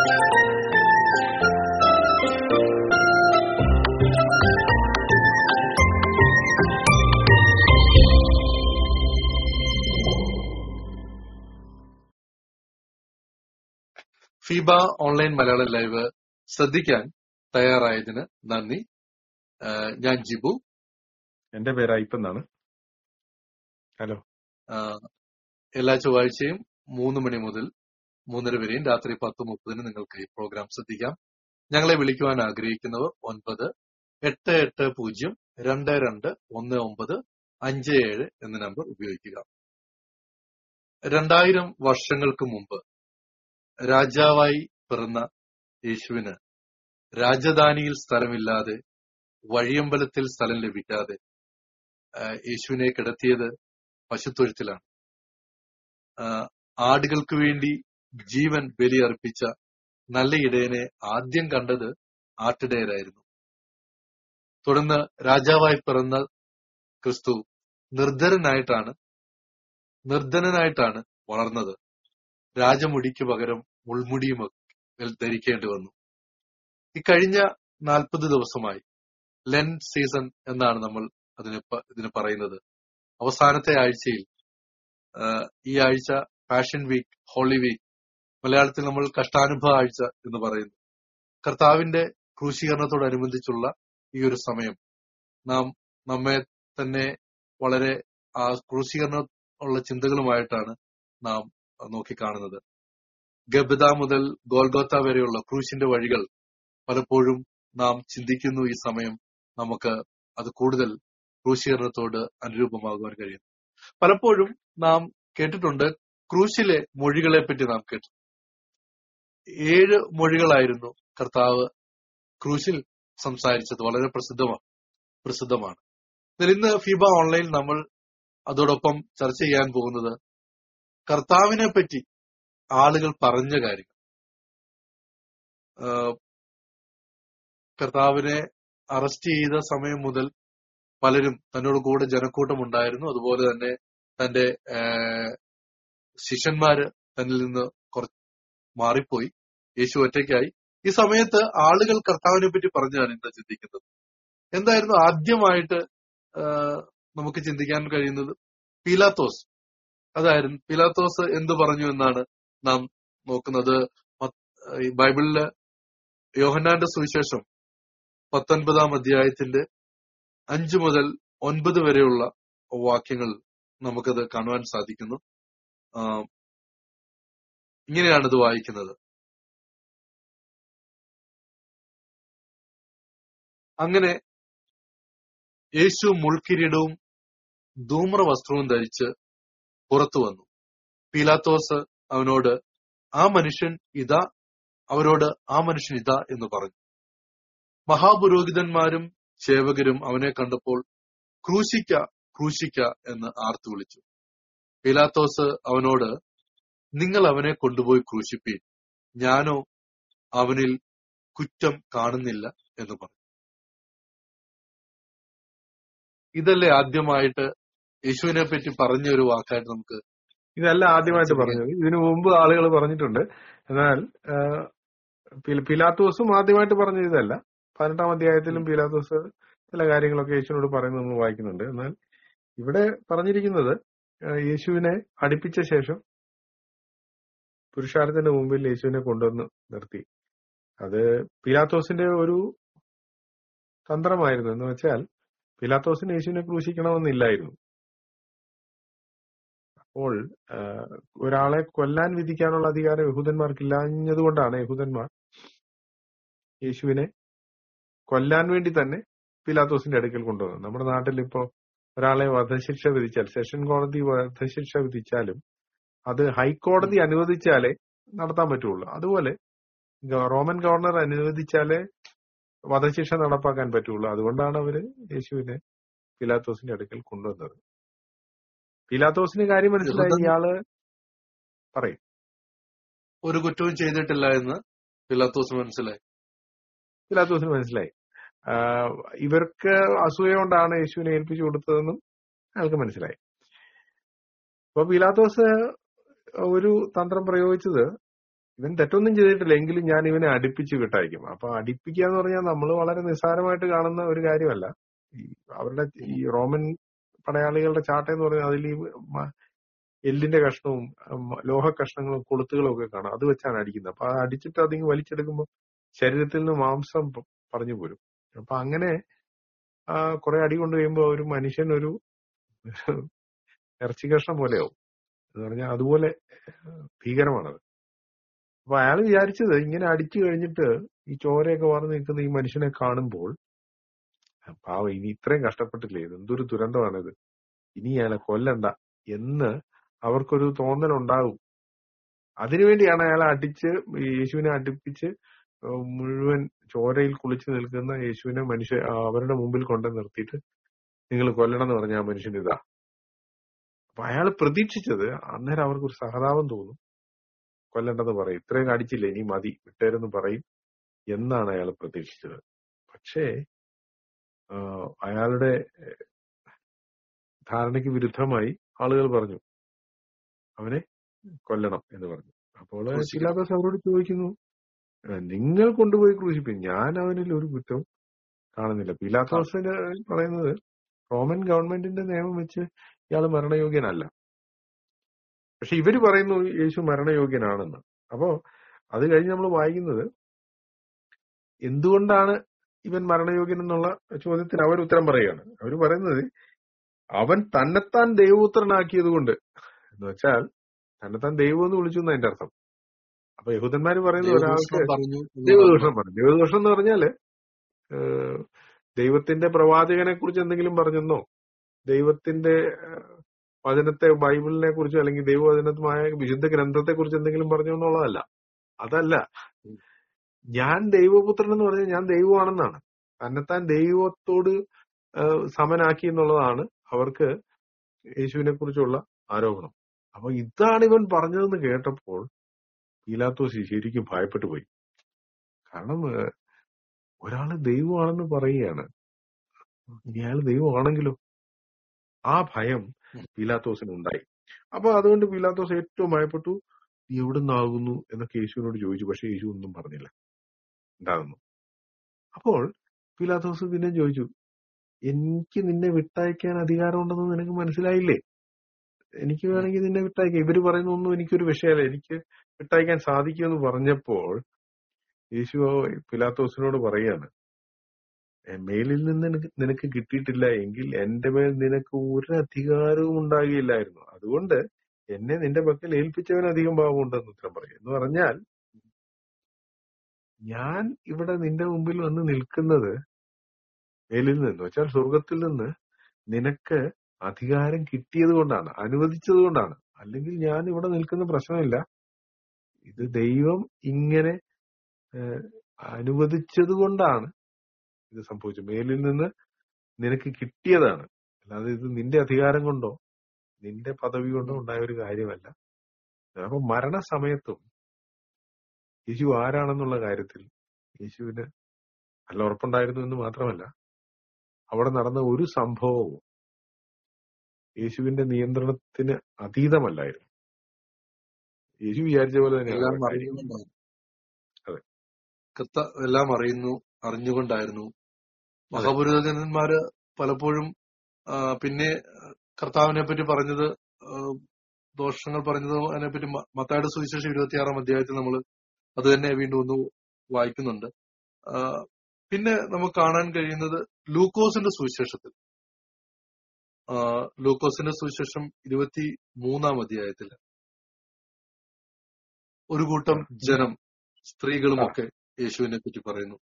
Feba online Malayalam live ശ്രദ്ധിക്കാൻ തയ്യാറായതിന് നന്ദി ആഹ് ഞാൻ ജിബു എന്റെ പേര് അയ്പെന്നാണ് ഹലോ ആഹ് എല്ലാ ചൊവ്വാഴ്ചയും മൂന്ന് മണി മുതൽ മൂന്നര വരെയും രാത്രി പത്ത് മുപ്പതിന് നിങ്ങൾക്ക് ഈ പ്രോഗ്രാം ശ്രദ്ധിക്കാം ഞങ്ങളെ വിളിക്കുവാൻ ആഗ്രഹിക്കുന്നവർ ഒൻപത് എട്ട് എട്ട് പൂജ്യം രണ്ട് രണ്ട് ഒന്ന് ഒമ്പത് അഞ്ച് ഏഴ് എന്ന നമ്പർ ഉപയോഗിക്കുക രണ്ടായിരം വർഷങ്ങൾക്ക് മുമ്പ് രാജാവായി പിറന്ന യേശുവിന് രാജധാനിയിൽ സ്ഥലമില്ലാതെ വഴിയമ്പലത്തിൽ സ്ഥലം ലഭിക്കാതെ ആഹ് യേശുവിനെ കിടത്തിയത് പശുത്തൊഴുത്തിലാണ് ആഹ് ആടുകൾക്ക് വേണ്ടി ജീവൻ ബലിയർപ്പിച്ച നല്ല ഇടയനെ ആദ്യം കണ്ടത് ആട്ടിടയരായിരുന്നു തുടർന്ന് രാജാവായി പിറന്ന ക്രിസ്തു നിർധരനായിട്ടാണ് നിർധനനായിട്ടാണ് വളർന്നത് രാജമുടിക്ക് പകരം മുൾമുടിയും ധരിക്കേണ്ടി വന്നു ഈ കഴിഞ്ഞ നാൽപ്പത് ദിവസമായി ലെൻ സീസൺ എന്നാണ് നമ്മൾ അതിന് പ- ഇതിന് പറയുന്നത് അവസാനത്തെ ആഴ്ചയിൽ ആഹ് ഈ ആഴ്ച ഫാഷൻ വീക്ക് ഹോളി വീക്ക് മലയാളത്തിൽ നമ്മൾ കഷ്ടാനുഭവ ആഴ്ച എന്ന് പറയുന്നു കർത്താവിന്റെ ക്രൂശീകരണത്തോടനുബന്ധിച്ചുള്ള ഈ ഒരു സമയം നാം നമ്മെ തന്നെ വളരെ ആ ക്രൂശീകരണം ഉള്ള ചിന്തകളുമായിട്ടാണ് നാം നോക്കിക്കാണുന്നത് ഗബദ മുതൽ ഗോൽഗോത്ത വരെയുള്ള ക്രൂശിന്റെ വഴികൾ പലപ്പോഴും നാം ചിന്തിക്കുന്നു ഈ സമയം നമുക്ക് അത് കൂടുതൽ ക്രൂശീകരണത്തോട് അനുരൂപമാകുവാൻ കഴിയും പലപ്പോഴും നാം കേട്ടിട്ടുണ്ട് ക്രൂശിലെ മൊഴികളെ പറ്റി നാം കേട്ടു ഏഴ് മൊഴികളായിരുന്നു കർത്താവ് ക്രൂശിൽ സംസാരിച്ചത് വളരെ പ്രസിദ്ധമാണ് പ്രസിദ്ധമാണ് എന്നാൽ ഇന്ന് ഫിബ ഓൺലൈൻ നമ്മൾ അതോടൊപ്പം ചർച്ച ചെയ്യാൻ പോകുന്നത് കർത്താവിനെ പറ്റി ആളുകൾ പറഞ്ഞ കാര്യങ്ങൾ ആഹ് കർത്താവിനെ അറസ്റ്റ് ചെയ്ത സമയം മുതൽ പലരും തന്നോട് കൂടെ ജനക്കൂട്ടം ഉണ്ടായിരുന്നു അതുപോലെ തന്നെ തന്റെ ആഹ് ശിഷ്യന്മാര് തന്നിൽ നിന്ന് കുറച്ച് മാറിപ്പോയി യേശു ഒറ്റയ്ക്കായി ഈ സമയത്ത് ആളുകൾ കർത്താവിനെ പറ്റി പറഞ്ഞാണ് എന്താ ചിന്തിക്കുന്നത് എന്തായിരുന്നു ആദ്യമായിട്ട് ആഹ് നമുക്ക് ചിന്തിക്കാൻ കഴിയുന്നത് പീലാത്തോസ് അതായിരുന്നു പീലാത്തോസ് എന്ത് പറഞ്ഞു എന്നാണ് നാം നോക്കുന്നത് മത്ത്- ഈ ബൈബിളിലെ യോഹന്നാന്റെ സുവിശേഷം പത്തൊൻപതാം അധ്യായത്തിന്റെ അഞ്ചു മുതൽ ഒൻപത് വരെയുള്ള വാക്യങ്ങൾ നമുക്കത് കാണുവാൻ സാധിക്കുന്നു ആം, ഇങ്ങനെയാണ് ഇത് വായിക്കുന്നത് അങ്ങനെ യേശു മുൾക്കിരീടവും ധൂമ്ര വസ്ത്രവും ധരിച്ച് പുറത്തു വന്നു പീലാത്തോസ് അവനോട് ആ മനുഷ്യൻ ഇതാ അവരോട് ആ മനുഷ്യൻ ഇതാ എന്ന് പറഞ്ഞു മഹാപുരോഹിതന്മാരും സേവകരും അവനെ കണ്ടപ്പോൾ ക്രൂശിക്ക ക്രൂശിക്ക എന്ന് ആർത്തു വിളിച്ചു പീലാത്തോസ് അവനോട് നിങ്ങൾ അവനെ കൊണ്ടുപോയി ക്രൂശിപ്പീൻ ഞാനോ അവനിൽ കുറ്റം കാണുന്നില്ല എന്ന് പറഞ്ഞു ഇതല്ലേ ആദ്യമായിട്ട് യേശുവിനെ പറ്റി പറഞ്ഞ ഒരു വാക്കായിട്ട് നമുക്ക് ഇതല്ല ആദ്യമായിട്ട് ചിന്തിക്കാം. പറഞ്ഞത് ഇതിനു മുമ്പ് ആളുകൾ പറഞ്ഞിട്ടുണ്ട് എന്നാൽ ആ, പി- പിലാത്തോസും ആദ്യമായിട്ട് പറഞ്ഞത് ഇതല്ല പതിനെട്ടാം അധ്യായത്തിലും പിലാത്തോസ് ചില കാര്യങ്ങളൊക്കെ യേശുവിനോട് പറയുന്നത് നമ്മൾ വായിക്കുന്നുണ്ട് എന്നാൽ ഇവിടെ പറഞ്ഞിരിക്കുന്നത് ആ, യേശുവിനെ അടുപ്പിച്ച ശേഷം പുരുഷാരത്തിന്റെ മുമ്പിൽ യേശുവിനെ കൊണ്ടുവന്ന് നിർത്തി അത് പിലാത്തോസിന്റെ ഒരു തന്ത്രമായിരുന്നു എന്ന് വെച്ചാൽ പിലാത്തോസിന് യേശുവിനെ ക്രൂശിക്കണമെന്നില്ലായിരുന്നു അപ്പോൾ ആ, ഒരാളെ കൊല്ലാൻ വിധിക്കാനുള്ള അധികാരം യഹൂദന്മാർക്ക് ഇല്ലാഞ്ഞതുകൊണ്ടാണ് യഹൂദന്മാർ യേശുവിനെ കൊല്ലാൻ വേണ്ടി തന്നെ പിലാത്തോസിന്റെ അടുക്കൽ കൊണ്ടുവന്നത് നമ്മുടെ നാട്ടിൽ ഇപ്പോ ഒരാളെ വധശിക്ഷ വിധിച്ചാൽ സെഷൻ കോടതി വധശിക്ഷ വിധിച്ചാലും അത് ഹൈക്കോടതി അനുവദിച്ചാലേ നടത്താൻ പറ്റുള്ളൂ അതുപോലെ ഗ- റോമൻ ഗവർണർ അനുവദിച്ചാലേ വധശിക്ഷ നടപ്പാക്കാൻ പറ്റുള്ളൂ അതുകൊണ്ടാണ് അവര് യേശുവിനെ പിലാത്തോസിന്റെ അടുക്കൽ കൊണ്ടുവന്നത് പിലാത്തോസിന് കാര്യം മനസ്സിലായി യഹൂദൻ- ഇയാള് പറയും ഒരു കുറ്റവും ചെയ്തിട്ടില്ല എന്ന് പിലാത്തോസ് മനസ്സിലായി പിലാത്തോസിന് മനസ്സിലായി ആഹ് ഇവർക്ക് അസൂയ കൊണ്ടാണ് യേശുവിനെ ഏൽപ്പിച്ചു കൊടുത്തതെന്നും അയാൾക്ക് മനസ്സിലായി അപ്പൊ പിലാത്തോസ് ഒരു തന്ത്രം പ്രയോഗിച്ചത് ഇവൻ തെറ്റൊന്നും ചെയ്തിട്ടില്ല എങ്കിലും ഞാൻ ഇവനെ അടുപ്പിച്ച് വിട്ടയക്കും അപ്പൊ അടുപ്പിക്കുക എന്ന് പറഞ്ഞാൽ നമ്മൾ വളരെ നിസ്സാരമായിട്ട് കാണുന്ന ഒരു കാര്യമല്ല ഈ അവരുടെ ഈ റോമൻ പടയാളികളുടെ ചാട്ട എന്ന് പറഞ്ഞാൽ അതിൽ ഈ മ- എല്ലിന്റെ കഷ്ണവും ഉം, ലോഹ കഷ്ണങ്ങളും കൊളുത്തുകളും ഒക്കെ കാണാം അത് വെച്ചാണ് അടിക്കുന്നത് അപ്പൊ ആ അടിച്ചിട്ട് അതിങ്ങ് വലിച്ചെടുക്കുമ്പോൾ ശരീരത്തിൽ നിന്ന് മാംസം പ- പറഞ്ഞു പോരും അപ്പൊ അങ്ങനെ ആ കുറെ അടി കൊണ്ട് കഴിയുമ്പോൾ ഒരു മനുഷ്യൻ ഒരു ഇറച്ചി കഷ്ണം പോലെയാവും എന്ന് പറഞ്ഞാൽ അതുപോലെ ഏഹ്, ഭീകരമാണത് അപ്പൊ അയാൾ വിചാരിച്ചത് ഇങ്ങനെ അടിച്ചു കഴിഞ്ഞിട്ട് ഈ ചോരയൊക്കെ വാർന്ന് നിൽക്കുന്ന ഈ മനുഷ്യനെ കാണുമ്പോൾ പാവം ഇനി ഇത്രയും കഷ്ടപ്പെട്ടില്ലേ ഇത് എന്തൊരു ദുരന്തമാണിത് ഇനി അയാളെ കൊല്ലണ്ട എന്ന് അവർക്കൊരു തോന്നൽ ഉണ്ടാകും അതിനുവേണ്ടിയാണ് അയാളെ അടിച്ച് യേശുവിനെ അടുപ്പിച്ച് ഏഹ് മുഴുവൻ ചോരയിൽ കുളിച്ച് നിൽക്കുന്ന യേശുവിനെ മനുഷ്യ ആ, അവരുടെ മുമ്പിൽ കൊണ്ട് നിർത്തിയിട്ട് നിങ്ങൾ കൊല്ലണം എന്ന് പറഞ്ഞ ആ മനുഷ്യൻ ഇതാ അപ്പൊ അയാൾ പ്രതീക്ഷിച്ചത് അന്നേരം അവർക്ക് ഒരു സഹതാപം തോന്നും കൊല്ലണ്ടെന്ന് പറയും ഇത്രയും അടിച്ചില്ലേ ഇനി മതി വിട്ടേരെന്ന് പറയും എന്നാണ് അയാൾ പ്രതീക്ഷിച്ചത് പക്ഷേ ആ, അയാളുടെ ഏഹ്, ധാരണയ്ക്ക് വിരുദ്ധമായി ആളുകൾ പറഞ്ഞു അവനെ കൊല്ലണം എന്ന് പറഞ്ഞു അപ്പോൾ ക്രൂശിക്കണം. പിലാത്തോസ് അവരോട് ചോദിക്കുന്നു "ആ, നിങ്ങൾ കൊണ്ടുപോയി ക്രൂശിപ്പിൻ ഞാൻ അവനിൽ ഒരു കുറ്റവും കാണുന്നില്ല പിലാത്തോസിന് പറയുന്നത് റോമൻ ഗവൺമെന്റിന്റെ നിയമം വെച്ച് ഇയാൾ മരണയോഗ്യനല്ല പക്ഷെ ഇവര് പറയുന്നു യേശു മരണയോഗ്യനാണെന്ന് അപ്പോ അത് കഴിഞ്ഞ് നമ്മൾ വായിക്കുന്നത് എന്തുകൊണ്ടാണ് ഇവൻ മരണയോഗ്യൻ എന്നുള്ള ചോദ്യത്തിന് അവർ ഉത്തരം പറയുകയാണ് അവർ പറയുന്നത് അവൻ തന്നെത്താൻ ദൈവപുത്രനാക്കിയത് കൊണ്ട് എന്ന് വെച്ചാൽ തന്നെത്താൻ ദൈവം എന്ന് വിളിച്ചു എന്ന് അതിന്റെ അർത്ഥം അപ്പൊ യഹൂദന്മാര് പറയുന്നത് ഒരാൾക്ക് ദൈവദൂഷണം പറഞ്ഞു എന്ന് ദൈവദോഷം പറഞ്ഞു ദൈവദോഷം എന്ന് പറഞ്ഞാല് ഏഹ്, ദൈവത്തിന്റെ പ്രവാചകനെ കുറിച്ച് എന്തെങ്കിലും പറഞ്ഞെന്നോ ദൈവത്തിന്റെ ഏഹ്, വചനത്തെ ബൈബിളിനെ കുറിച്ചോ അല്ലെങ്കിൽ ദൈവവചനമായ വിശുദ്ധ ഗ്രന്ഥത്തെ കുറിച്ച് എന്തെങ്കിലും പറഞ്ഞു എന്നുള്ളതല്ല അതല്ല ഞാൻ ദൈവപുത്രൻ എന്ന് പറഞ്ഞാൽ ഞാൻ ദൈവമാണെന്നാണ് തന്നെത്താൻ ദൈവത്തോട് ഏഹ്, സമനാക്കി എന്നുള്ളതാണ് അവർക്ക് യേശുവിനെ കുറിച്ചുള്ള ആരോപണം അപ്പൊ ഇതാണ് ഇവൻ പറഞ്ഞതെന്ന് കേട്ടപ്പോൾ പീലാത്തോസ് ശരിക്കും ഭയപ്പെട്ടു പോയി കാരണം ഏഹ്, ഒരാള് ദൈവമാണെന്ന് പറയുകയാണ് ഇനി അയാൾ ദൈവമാണെങ്കിലോ ആ ഭയം പീലാത്തോസിന് ഉണ്ടായി അപ്പൊ അതുകൊണ്ട് പീലാത്തോസ് ഏറ്റവും ഭയപ്പെട്ടു നീ എവിടെ നിന്നാകുന്നു എന്നൊക്കെ യേശുവിനോട് ചോദിച്ചു പക്ഷെ യേശു ഒന്നും പറഞ്ഞില്ല ഉണ്ടാകുന്നു അപ്പോൾ പീലാത്തോസ് പിന്നെ ചോദിച്ചു എനിക്ക് നിന്നെ വിട്ടയക്കാൻ അധികാരമുണ്ടെന്ന് നിനക്ക് മനസ്സിലായില്ലേ എനിക്ക് വേണമെങ്കിൽ നിന്നെ വിട്ടയക്കാം ഇവര് പറയുന്ന ഒന്നും എനിക്കൊരു വിഷയമല്ല എനിക്ക് വിട്ടയക്കാൻ സാധിക്കുമെന്ന് പറഞ്ഞപ്പോൾ യേശു പിലാത്തോസിനോട് പറയാണ് "എ, മേലിൽ നിന്ന് നിനക്ക് നിനക്ക് കിട്ടിയിട്ടില്ല എങ്കിൽ എന്റെ മേൽ നിനക്ക് ഒരു അധികാരവും ഉണ്ടാകുകയില്ലായിരുന്നു അതുകൊണ്ട് എന്നെ നിന്റെ പക്കൽ ഏൽപ്പിച്ചവൻ അധികം ഭാവമുണ്ടെന്ന് ഉത്തരം പറയും എന്ന് പറഞ്ഞാൽ ഞാൻ ഇവിടെ നിന്റെ മുമ്പിൽ വന്ന് നിൽക്കുന്നത് മേലിൽ നിന്ന് വെച്ചാൽ സ്വർഗത്തിൽ നിന്ന് നിനക്ക് അധികാരം കിട്ടിയത് കൊണ്ടാണ് അനുവദിച്ചത് കൊണ്ടാണ് അല്ലെങ്കിൽ ഞാൻ ഇവിടെ നിൽക്കുന്ന പ്രശ്നമില്ല ഇത് ദൈവം ഇങ്ങനെ ഏഹ്, അനുവദിച്ചത് കൊണ്ടാണ് ഇത് സംഭവിച്ചത് മേലിൽ നിന്ന് നിനക്ക് കിട്ടിയതാണ് അല്ലാതെ ഇത് നിന്റെ അധികാരം കൊണ്ടോ നിന്റെ പദവി കൊണ്ടോ ഉണ്ടായ ഒരു കാര്യമല്ല അപ്പൊ മരണസമയത്തും യേശു ആരാണെന്നുള്ള കാര്യത്തിൽ യേശുവിന് നല്ല ഉറപ്പുണ്ടായിരുന്നു എന്ന് മാത്രമല്ല അവിടെ നടന്ന ഒരു സംഭവവും യേശുവിന്റെ നിയന്ത്രണത്തിന് അതീതമല്ലായിരുന്നു യേശു വിചാരിച്ച പോലെ തന്നെയാണ് എല്ലാം അവിടെ കാര്യം. അറിഞ്ഞുകൊണ്ടാണ് അതെ. കത്ത എല്ലാം അറിയുന്നു അറിഞ്ഞുകൊണ്ടായിരുന്നു മഹാപുരോഹിതന്മാര് പലപ്പോഴും ആ, പിന്നെ കർത്താവിനെ പറ്റി പറഞ്ഞത് ആ, ദോഷങ്ങൾ പറഞ്ഞത് അതിനെപ്പറ്റി മ- മത്തായുടെ സുവിശേഷം ഇരുപത്തിയാറാം അധ്യായത്തിൽ നമ്മൾ അത് തന്നെ വീണ്ടും ഒന്ന് വായിക്കുന്നുണ്ട് ആ, പിന്നെ നമുക്ക് കാണാൻ കഴിയുന്നത് ലൂക്കോസിന്റെ സുവിശേഷത്തിൽ ആ, ലൂക്കോസിന്റെ സുവിശേഷം ഇരുപത്തി മൂന്നാം അധ്യായത്തിൽ ഒരു കൂട്ടം ജനം സ്ത്രീകളും ഒക്കെ യേശുവിനെ പറ്റി പറയുന്നു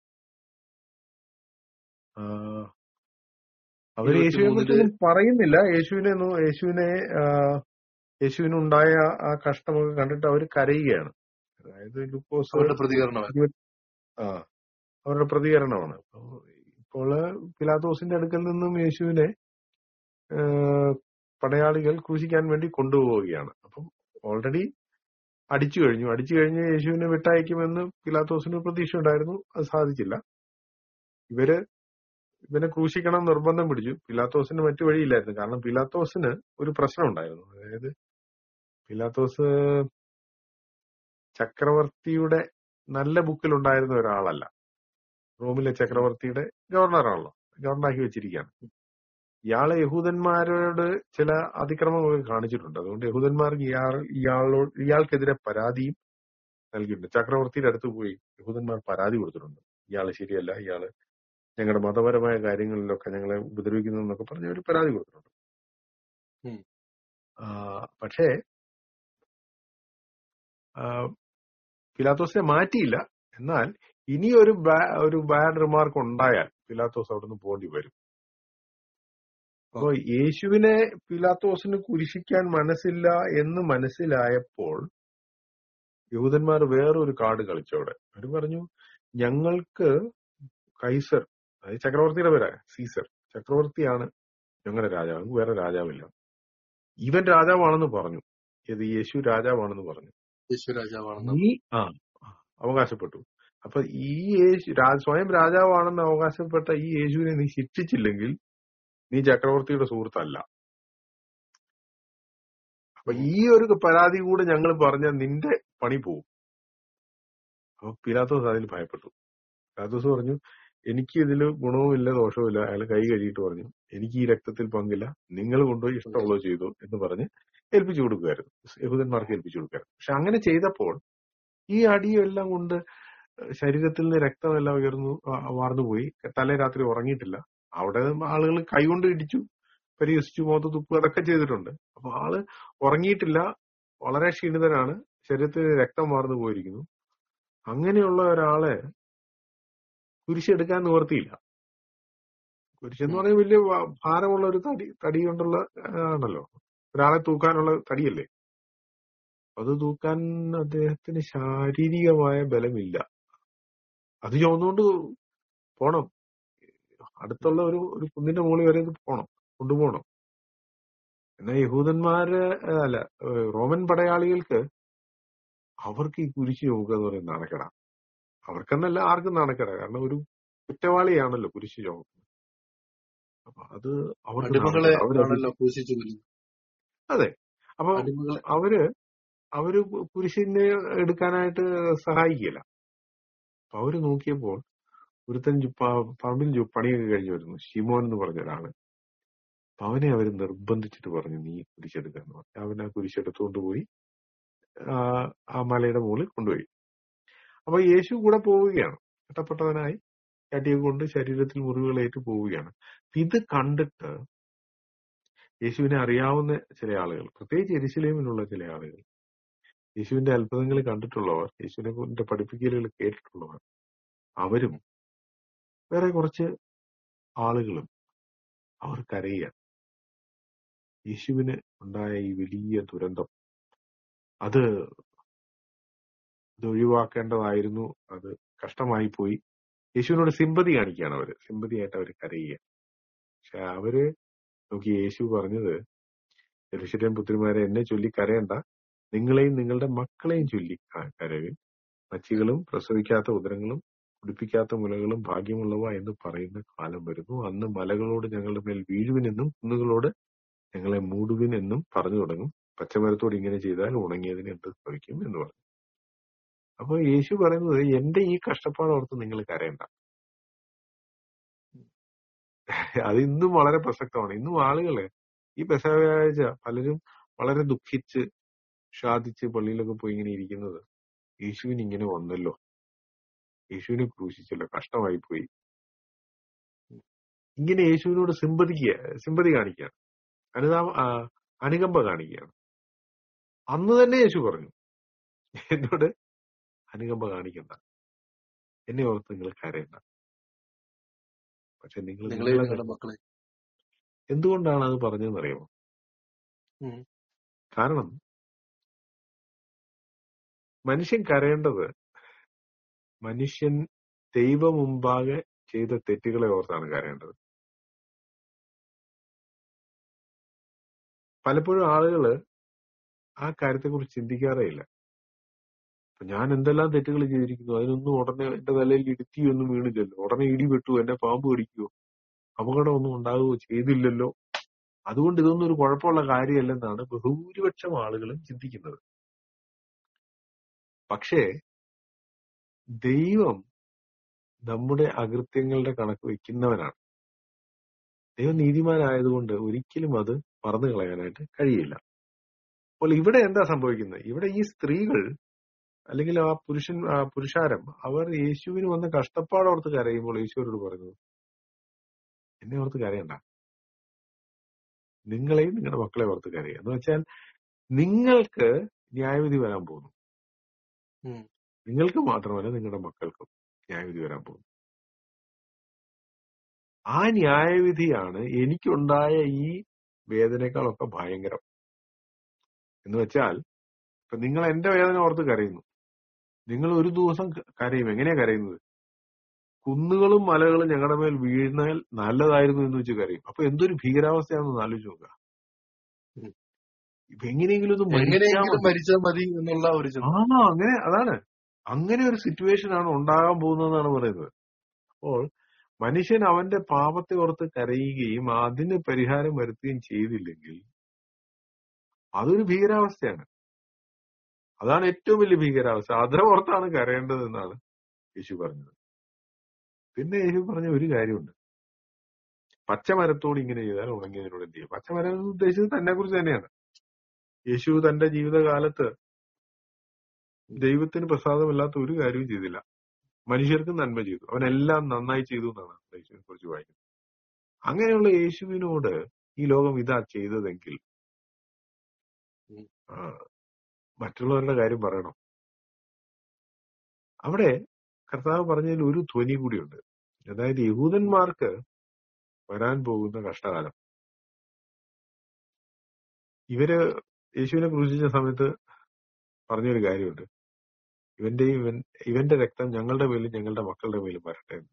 ആ, അവര് യേശുവിനെ കുറിച്ചൊന്നും പറയുന്നില്ല യേശുവിനെ ഒന്നും- യേശുവിനെ ആ, യേശുവിനുണ്ടായ ആ കഷ്ടമൊക്കെ കണ്ടിട്ട് അവർ കരയുകയാണ് അതായത് ലൂക്കോസ് അവരുടെ പ്രതികരണം ആ അവരുടെ പ്രതികരണമാണ് അപ്പൊ ഇപ്പോൾ പിലാത്തോസിന്റെ അടുക്കൽ നിന്നും യേശുവിനെ ആ, പടയാളികൾ ക്രൂശിക്കാൻ വേണ്ടി കൊണ്ടുപോവുകയാണ് അപ്പം ഓൾറെഡി അടിച്ചു കഴിഞ്ഞു അടിച്ചു കഴിഞ്ഞ് യേശുവിനെ വിട്ടയക്കുമെന്ന് പിലാത്തോസിന് പ്രതീക്ഷ ഉണ്ടായിരുന്നു അത് സാധിച്ചില്ല ഇവര് ഇവനെ ക്രൂശിക്കണം നിർബന്ധം പിടിച്ചു പിലാത്തോസിന് മറ്റു വഴിയില്ലായിരുന്നു കാരണം പിലാത്തോസിന് ഒരു പ്രശ്നം ഉണ്ടായിരുന്നു അതായത് പിലാത്തോസ് ചക്രവർത്തിയുടെ നല്ല ബുക്കിൽ ഉണ്ടായിരുന്ന ഒരാളല്ല റോമിലെ ചക്രവർത്തിയുടെ ഗവർണറാണല്ലോ ഗവർണറാക്കി വെച്ചിരിക്കുകയാണ് ഇയാളെ യഹൂദന്മാരോട് ചില അതിക്രമങ്ങളൊക്കെ കാണിച്ചിട്ടുണ്ട് അതുകൊണ്ട് യഹൂദന്മാർക്ക് ഇയാൾ ഇയാളോട് ഇയാൾക്കെതിരെ പരാതിയും നൽകിയിട്ടുണ്ട് ചക്രവർത്തിയുടെ അടുത്ത് പോയി യഹൂദന്മാർ പരാതി കൊടുത്തിട്ടുണ്ട് ഇയാള് ശരിയല്ല ഇയാള് ഞങ്ങളുടെ മതപരമായ കാര്യങ്ങളിലൊക്കെ ഞങ്ങളെ ഉപദ്രവിക്കുന്നു എന്നൊക്കെ പറഞ്ഞ് ഒരു പരാതി കൊടുത്തിട്ടുണ്ട് ഉം. ആ, പക്ഷേ ആ, പിലാത്തോസിനെ മാറ്റിയില്ല എന്നാൽ ഇനി ഒരു ബാ- ഒരു ബാഡ് റിമാർക്ക് ഉണ്ടായാൽ പിലാത്തോസ് അവിടുന്ന് പോണ്ടി വരും അപ്പോ യേശുവിനെ പിലാത്തോസിന് കുരിശിക്കാൻ മനസ്സില്ല എന്ന് മനസ്സിലായപ്പോൾ യഹൂദന്മാർ വേറൊരു കാർഡ് കളിച്ചവിടെ അവർ പറഞ്ഞു ഞങ്ങൾക്ക് കൈസർ അതായത് ചക്രവർത്തിയുടെ പേരാ സീസർ ചക്രവർത്തിയാണ് ഞങ്ങളുടെ രാജാവ് ഞങ്ങൾക്ക് വേറെ രാജാവില്ല ഇവൻ രാജാവാണെന്ന് പറഞ്ഞു ഇത് യേശു രാജാവാണെന്ന് പറഞ്ഞു യേശു രാജാവാണെന്ന് നീ ആ അവകാശപ്പെട്ടു അപ്പൊ ഈ യേശു രാ- സ്വയം രാജാവാണെന്ന് അവകാശപ്പെട്ട ഈ യേശുവിനെ നീ ശിക്ഷിച്ചില്ലെങ്കിൽ നീ ചക്രവർത്തിയുടെ സുഹൃത്തല്ല അപ്പൊ ഈ ഒരു പരാതി കൂടെ ഞങ്ങൾ പറഞ്ഞ നിന്റെ പണി പോവും അപ്പൊ പിലാത്തോസ് അതിൽ ഭയപ്പെട്ടു പിലാത്തോസ് പറഞ്ഞു എനിക്ക് ഇതിൽ ഗുണവുമില്ല ദോഷവുമില്ല അയാൾ കൈ കഴുകിയിട്ട് പറഞ്ഞു എനിക്ക് ഈ രക്തത്തിൽ പങ്കില്ല നിങ്ങൾ കൊണ്ടുപോയി ഇഷ്ടമുള്ളത് ചെയ്തു എന്ന് പറഞ്ഞ് ഏൽപ്പിച്ചു കൊടുക്കുമായിരുന്നു യഹൂദന്മാർക്ക് ഏൽപ്പിച്ചു കൊടുക്കുമായിരുന്നു പക്ഷെ അങ്ങനെ ചെയ്തപ്പോൾ ഈ അടിയെല്ലാം കൊണ്ട് ശരീരത്തിൽ നിന്ന് രക്തമെല്ലാം ഉയർന്നു ആ- വാർന്നുപോയി തലേ രാത്രി ഉറങ്ങിയിട്ടില്ല അവിടെ ആളുകൾ കൈകൊണ്ട് ഇടിച്ചു പരിഹസിച്ചു മുഖത്ത് തുപ്പ് അതൊക്കെ ചെയ്തിട്ടുണ്ട് അപ്പൊ ആള് ഉറങ്ങിയിട്ടില്ല വളരെ ക്ഷീണിതനാണ് ശരീരത്തിൽ രക്തം വാർന്നു പോയിരിക്കുന്നു അങ്ങനെയുള്ള ഒരാളെ കുരിശെടുക്കാൻ നിവർത്തിയില്ല കുരിശെന്ന് പറഞ്ഞാൽ വലിയ വ- ഭാരമുള്ള ഒരു തടി തടി കൊണ്ടുള്ള ആ, ആണല്ലോ ഒരാളെ തൂക്കാനുള്ള തടിയല്ലേ അത് തൂക്കാൻ അദ്ദേഹത്തിന് ശാരീരികമായ ബലമില്ല അത് ചുമന്നുകൊണ്ട് പോണം അടുത്തുള്ള ഒരു ഒരു കുന്നിന്റെ മുകളിൽ വരെ ഇത് പോണം കൊണ്ടുപോകണം എന്നാൽ യഹൂദന്മാര് ഏ, അല്ല ഏ, റോമൻ പടയാളികൾക്ക് അവർക്ക് ഈ കുരിശ് ചുമക്കുക എന്ന് പറയുന്നത് നാണക്കേടാ അവർക്കെന്നല്ല ആർക്കും നാണക്കേടാ കാരണം ഒരു കുറ്റവാളിയാണല്ലോ കുരിശ് ചുമക്കുന്നത് അപ്പൊ അത് അവർക്ക് അടിമകളെ നാണക്കേടാ. അവരത് ആണല്ലോ ക്രൂശിച്ചു കൊല്ലുന്നത് അതെ അപ്പൊ അടിമകളെ അവര് അവര് കുരിശിനെ എടുക്കാനായിട്ട് സഹായിക്കില്ല അപ്പൊ അവര് നോക്കിയപ്പോൾ ഒരുത്തൻ ജു- പ- പറമ്പിൽ ജു- പണിയൊക്കെ കഴിഞ്ഞു വരുന്നു ഷിമോൻ എന്ന് പറഞ്ഞ ഒരാള് അപ്പൊ അവനെ അവര് നിർബന്ധിച്ചിട്ട് പറഞ്ഞു നീ കുരിശെടുക്കാന്ന് പറഞ്ഞു അവൻ ആ കുരിശെടുത്തുകൊണ്ട് പോയി ആ ആ മലയുടെ മുകളിൽ കൊണ്ടുപോയി അപ്പൊ യേശു കൂടെ പോവുകയാണ് കെട്ടപ്പെട്ടവനായി ചട്ടിയൊക്കെ കൊണ്ട് ശരീരത്തിൽ മുറിവുകളേറ്റ് പോവുകയാണ് അപ്പൊ ഇത് കണ്ടിട്ട് യേശുവിനെ അറിയാവുന്ന ചില ആളുകൾ പ്രത്യേകിച്ച് എരിശിലേമിലുള്ള ചില ആളുകൾ യേശുവിന്റെ അത്ഭുതങ്ങൾ കണ്ടിട്ടുള്ളവർ യേശുവിനെ കൊണ്ട് പഠിപ്പിക്കലുകൾ കേട്ടിട്ടുള്ളവർ അവരും വേറെ കുറച്ച് ആളുകളും അവർ കരയുക യേശുവിന് ഉണ്ടായ ഈ വലിയ ദുരന്തം അത് ഇത് ഒഴിവാക്കേണ്ടതായിരുന്നു അത് കഷ്ടമായി പോയി യേശുവിനോട് സിമ്പതി കാണിക്കുകയാണ് അവര് സിമ്പതി ആയിട്ട് അവർ കരയുക പക്ഷെ അവര് നോക്കി യേശു പറഞ്ഞത് യരിശിലേം പുത്രിമാരെ എന്നെ ചൊല്ലി കരയണ്ട നിങ്ങളെയും നിങ്ങളുടെ മക്കളെയും ചൊല്ലി ക- കരവിൻ മച്ചികളും പ്രസവിക്കാത്ത ഉദരങ്ങളും കുടിപ്പിക്കാത്ത മുലകളും ഭാഗ്യമുള്ളവ എന്ന് പറയുന്ന കാലം വരുന്നു അന്ന് മലകളോട് ഞങ്ങളുടെ മേൽ വീഴുവിനെന്നും കുന്നുകളോട് ഞങ്ങളെ മൂടുവിൻ എന്നും പറഞ്ഞു തുടങ്ങും പച്ചമരത്തോട് ഇങ്ങനെ ചെയ്താൽ ഉണങ്ങിയതിന് എന്ത് ഭവിക്കും എന്ന് പറഞ്ഞു അപ്പൊ യേശു പറയുന്നത് എന്റെ ഈ കഷ്ടപ്പാട് ഓർത്ത് നിങ്ങൾ കരയണ്ട അത് ഇന്നും വളരെ പ്രസക്തമാണ് ഇന്നും ആളുകള് ഈ പെസവ്യാഴ്ച പലരും വളരെ ദുഃഖിച്ച് ഷാദിച്ച് പള്ളിയിലൊക്കെ പോയി ഇങ്ങനെ ഇരിക്കുന്നത് യേശുവിന് ഇങ്ങനെ വന്നല്ലോ യേശുവിനെ ക്രൂശിച്ചല്ലോ കഷ്ടമായി പോയി ഇങ്ങനെ യേശുവിനോട് സിമ്പതിക്കുക സിമ്പതി കാണിക്കുകയാണ് അനുതാപ ആ, അനുകമ്പ കാണിക്കുകയാണ് അന്ന് തന്നെ യേശു പറഞ്ഞു എന്നോട് അനുകമ്പ കാണിക്കണ്ട എന്നെ ഓർത്ത് നിങ്ങൾ കരയണ്ട പക്ഷെ നിങ്ങൾ നിങ്ങളെ നിങ്ങളെ നിങ്ങളുടെ മക്കളെ എന്തുകൊണ്ടാണ് അത് പറഞ്ഞതെന്ന് അറിയാമോ ഉം. കാരണം മനുഷ്യൻ കരയേണ്ടത് മനുഷ്യൻ ദൈവ മുമ്പാകെ ചെയ്ത തെറ്റുകളെ ഓർത്താണ് കരയേണ്ടത് പലപ്പോഴും ആളുകള് ആ കാര്യത്തെക്കുറിച്ച് ചിന്തിക്കാറേ ഇല്ല അപ്പൊ ഞാൻ എന്തെല്ലാം തെറ്റുകൾ ചെയ്തിരിക്കുന്നു അതിനൊന്നും ഉടനെ എന്റെ തലയിൽ ഇടുത്തിയൊന്നും വീണില്ലല്ലോ ഉടനെ ഇടി വെട്ടു എന്നെ പാമ്പ് കടിക്കുവോ അപകടമൊന്നും ഉണ്ടാവുകയോ ചെയ്തില്ലല്ലോ അതുകൊണ്ട് ഇതൊന്നും ഒരു കുഴപ്പമുള്ള കാര്യമല്ലെന്നാണ് ബഹുഭൂരിപക്ഷം ആളുകളും ചിന്തിക്കുന്നത് പക്ഷേ ദൈവം നമ്മുടെ അകൃത്യങ്ങളുടെ കണക്ക് വെക്കുന്നവനാണ് ദൈവം നീതിമാനായതുകൊണ്ട് ഒരിക്കലും അത് മറന്നു കളയാനായിട്ട് കഴിയില്ല അപ്പോൾ ഇവിടെ എന്താ സംഭവിക്കുന്നത് ഇവിടെ ഈ സ്ത്രീകൾ അല്ലെങ്കിൽ ആ പുരുഷൻ ആ പുരുഷാരം അവർ യേശുവിന് വന്ന കഷ്ടപ്പാടോർത്ത് കരയുമ്പോൾ യേശുവരോട് പറഞ്ഞു എന്നെ ഓർത്ത് കരയണ്ട നിങ്ങളെയും നിങ്ങളുടെ മക്കളെ ഓർത്ത് കരയുക എന്ന് വെച്ചാൽ നിങ്ങൾക്ക് ന്യായവിധി വരാൻ പോകുന്നു ഉം. നിങ്ങൾക്ക് മാത്രമല്ല നിങ്ങളുടെ മക്കൾക്കും ന്യായവിധി വരാൻ പോകുന്നു ആ ന്യായവിധിയാണ് എനിക്കുണ്ടായ ഈ വേദനേക്കാളൊക്കെ ഭയങ്കരം എന്ന് വെച്ചാൽ ഇപ്പൊ നിങ്ങൾ എന്റെ വേദന ഓർത്ത് കരയുന്നു നിങ്ങൾ ഒരു ദിവസം ക- കരയും എങ്ങനെയാ കരയുന്നത് കുന്നുകളും മലകളും ഞങ്ങളുടെ മേൽ വീഴ്ന്നാൽ നല്ലതായിരുന്നു എന്ന് വെച്ച് കരയും അപ്പൊ എന്തൊരു ഭീകരാവസ്ഥയാണെന്ന് ആലോചിച്ച് നോക്കുക ഉം. ഇപ്പൊ എങ്ങനെയെങ്കിലും ഒന്ന് മരിച്ചാൽ എങ്ങനെയെങ്കിലും മരിച്ചാൽ മതി എന്നുള്ള ഒരു ചിന്ത ആ അങ്ങനെ അതാണ് അങ്ങനെ ഒരു സിറ്റുവേഷൻ ആണ് ഉണ്ടാകാൻ പോകുന്നതെന്നാണ് പറയുന്നത് അപ്പോൾ മനുഷ്യൻ അവന്റെ പാപത്തെ ഓർത്ത് കരയുകയും അതിന് പരിഹാരം വരുത്തുകയും ചെയ്തില്ലെങ്കിൽ അതൊരു ഭീകരാവസ്ഥയാണ് അതാണ് ഏറ്റവും വലിയ ഭീകരാവസ്ഥ അതിനെ ഓർത്താണ് കരയേണ്ടത് എന്നാണ് യേശു പറഞ്ഞത് പിന്നെ യേശു പറഞ്ഞ ഒരു കാര്യമുണ്ട് പച്ചമരത്തോട് ഇങ്ങനെ ചെയ്താൽ ഉണങ്ങിയതിനോട് എന്ത് ചെയ്യും പച്ചമരം എന്ന് ഉദ്ദേശിച്ചത് തന്നെ കുറിച്ച് തന്നെയാണ് യേശു തന്റെ ജീവിതകാലത്ത് ദൈവത്തിന് പ്രസാദമില്ലാത്ത ഒരു കാര്യവും ചെയ്തില്ല മനുഷ്യർക്ക് നന്മ ചെയ്തു അവനെല്ലാം നന്നായി ചെയ്തു എന്നാണ് യേശുവിനെ കുറിച്ച് വായിക്കുന്നത് അങ്ങനെയുള്ള യേശുവിനോട് ഈ ലോകം ഇതാ ചെയ്തതെങ്കിൽ ഉം. ആ, മറ്റുള്ളവരുടെ കാര്യം പറയണം അവിടെ കർത്താവ് പറഞ്ഞതിൽ ഒരു ധ്വനി കൂടിയുണ്ട് അതായത് യഹൂദന്മാർക്ക് വരാൻ പോകുന്ന കഷ്ടകാലം ഇവര് യേശുവിനെ ക്രൂശിച്ച സമയത്ത് പറഞ്ഞൊരു കാര്യമുണ്ട് ഇവന്റെ ഇവൻ ഇവന്റെ രക്തം ഞങ്ങളുടെ മേലും ഞങ്ങളുടെ മക്കളുടെ മേലും വരട്ടെ എന്ന്.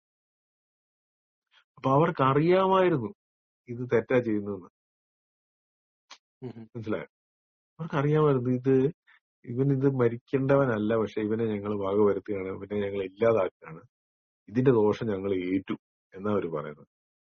അപ്പൊ അവർക്ക് അറിയാമായിരുന്നു ഇത് തെറ്റാ ചെയ്യുന്നതെന്ന് ഉം. മനസ്സിലായോ അവർക്ക് അറിയാമായിരുന്നു ഇത് ഇവൻ ഇത് മരിക്കേണ്ടവനല്ല പക്ഷെ ഇവനെ ഞങ്ങൾ വകവരുത്തുകയാണ് ഇവനെ ഞങ്ങൾ ഇല്ലാതാക്കുകയാണ് ഇതിന്റെ ദോഷം ഞങ്ങൾ ഏറ്റു എന്നാ അവര് പറയുന്നത്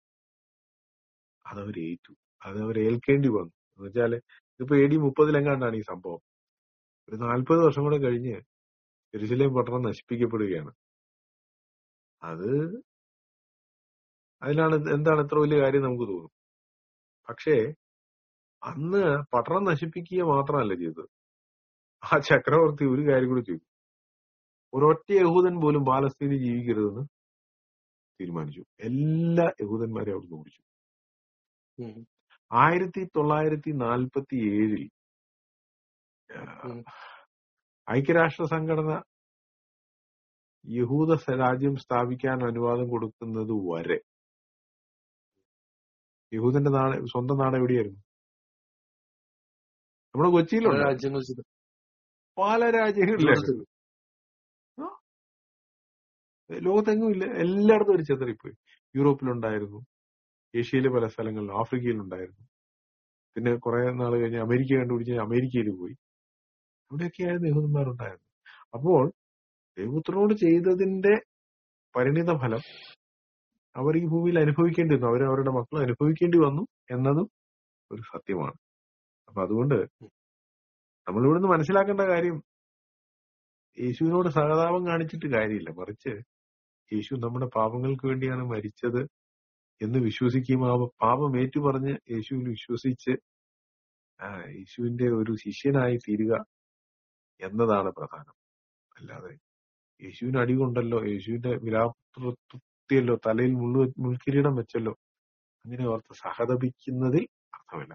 അതവർ ഏറ്റു അത് അവർ ഏൽക്കേണ്ടി വന്നു എന്ന് വെച്ചാല് ഇതിപ്പോ എ ഡി മുപ്പതിലെങ്ങാണ്ടാണ് ഈ സംഭവം ഒരു നാൽപ്പത് വർഷം കൂടെ കഴിഞ്ഞ് എരുസലേം പട്ടണം നശിപ്പിക്കപ്പെടുകയാണ് അത് അതിലാണ് എന്താണ് ഇത്ര വലിയ കാര്യം നമുക്ക് തോന്നും പക്ഷേ അന്ന് പട്ടണം നശിപ്പിക്കുക മാത്രമല്ല ചെയ്തത് ആ ചക്രവർത്തി ഒരു കാര്യം കൂടി ചെയ്തു ഒരൊറ്റ യഹൂദൻ പോലും പാലസ്തീനിൽ ജീവിക്കരുതെന്ന് തീരുമാനിച്ചു എല്ലാ യഹൂദന്മാരെയും അവിടുന്ന് ഓടിച്ചു ഉം. ആയിരത്തി തൊള്ളായിരത്തി നാൽപ്പത്തി ഏഴിൽ ഉം. ഐക്യരാഷ്ട്ര സംഘടന യഹൂദ സ- രാജ്യം സ്ഥാപിക്കാൻ അനുവാദം കൊടുക്കുന്നത് വരെ യഹൂദന്റെ നാട് സ്വന്തം നാട് എവിടെയായിരുന്നു നമ്മുടെ പല കൊച്ചിയിലുണ്ട് രാജ്യങ്ങൾ ചെയ്തു. പല രാജ്യങ്ങളിലായിരുന്നു ലോകത്തിൽ. ലോകത്തെങ്ങും ഇല്ല എല്ലായിടത്തും ഒരു ചെതറിപ്പോയി യൂറോപ്പിലുണ്ടായിരുന്നു ഏഷ്യയിലെ പല സ്ഥലങ്ങളിലും ആഫ്രിക്കയിലുണ്ടായിരുന്നു പിന്നെ കുറെ നാൾ കഴിഞ്ഞ് അമേരിക്ക കണ്ടുപിടിച്ച് അമേരിക്കയിൽ പോയി അവിടെയൊക്കെയായിരുന്നു യഹൂദന്മാരുണ്ടായിരുന്നു അപ്പോൾ ദൈവത്തിനോട് ചെയ്തതിന്റെ പരിണിത ഫലം അവർ ഈ ഭൂമിയിൽ അനുഭവിക്കേണ്ടി വന്നു അവർ അവരുടെ മക്കൾ അനുഭവിക്കേണ്ടി വന്നു എന്നതും ഒരു സത്യമാണ് അപ്പൊ അതുകൊണ്ട് നമ്മൾ ഇവിടുന്ന് മനസ്സിലാക്കേണ്ട കാര്യം യേശുവിനോട് സഹതാപം കാണിച്ചിട്ട് കാര്യമില്ല മറിച്ച് യേശു നമ്മുടെ പാപങ്ങൾക്ക് വേണ്ടിയാണ് മരിച്ചത് എന്ന് വിശ്വസിക്കുകയും ആ പാപം ഏറ്റുപറഞ്ഞ് യേശുവിൽ വിശ്വസിച്ച് ആ, യേശുവിന്റെ ഒരു ശിഷ്യനായി തീരുക എന്നതാണ് പ്രധാനം അല്ലാതെ യേശുവിന് അടികൊണ്ടല്ലോ യേശുവിന്റെ വിലാപത്തിയല്ലോ തലയിൽ മുള്ളു മുൾക്കിരീടം വെച്ചല്ലോ അങ്ങനെ ഓർത്ത് സഹതപിക്കുന്നതിൽ അർത്ഥമില്ല